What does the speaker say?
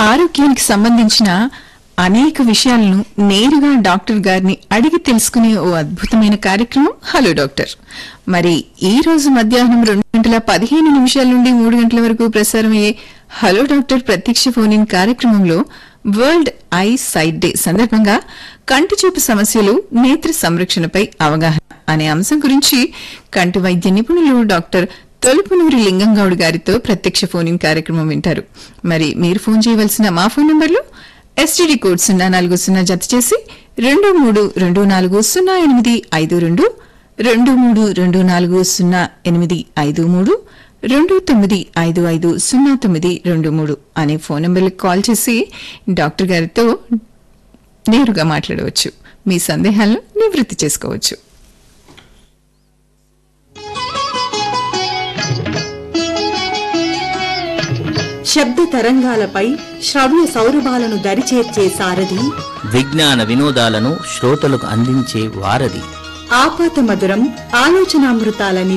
ఆరోగ్యానికి సంబంధించిన అనేక విషయాలను నేరుగా డాక్టర్ గారిని అడిగి తెలుసుకునే ఓ అద్భుతమైన కార్యక్రమం హలో డాక్టర్ మరి ఈ రోజు మధ్యాహ్నం రెండు గంటల పదిహేను నిమిషాల నుండి మూడు గంటల వరకు ప్రసారమయ్యే హలో డాక్టర్ ప్రత్యక్ష ఫోన్ ఇన్ కార్యక్రమంలో వరల్డ్ ఐ సైట్ డే సందర్భంగా కంటి చూపు సమస్యలు నేత్ర సంరక్షణపై అవగాహన అనే అంశం గురించి కంటి వైద్య నిపుణులు డాక్టర్ తొలుపునూరి లింగంగౌడ్ గారితో ప్రత్యక్ష ఫోన్ ఇన్ కార్యక్రమం వింటారు మరి మీరు ఫోన్ చేయవలసిన మా ఫోన్ నంబర్లు ఎస్టీడీ కోడ్ సున్నా నాలుగు సున్నా జత చేసి రెండు మూడు రెండు నాలుగు సున్నా ఎనిమిది ఐదు రెండు రెండు మూడు రెండు నాలుగు సున్నా ఎనిమిది ఐదు మూడు రెండు తొమ్మిది ఐదు ఐదు సున్నా తొమ్మిది రెండు మూడు అనే ఫోన్ నెంబర్లకు కాల్ చేసి డాక్టర్ గారితో నేరుగా మాట్లాడవచ్చు మీ సందేహాలను నివృత్తి చేసుకోవచ్చు శబ్ద తరంగాలపై శ్రవ్య సౌరభాలను దరిచేర్చే సారథి విజ్ఞాన వినోదాలను శ్రోతలకు అందించే వారధి ఆపాత మధురం ఆలోచనామృతాల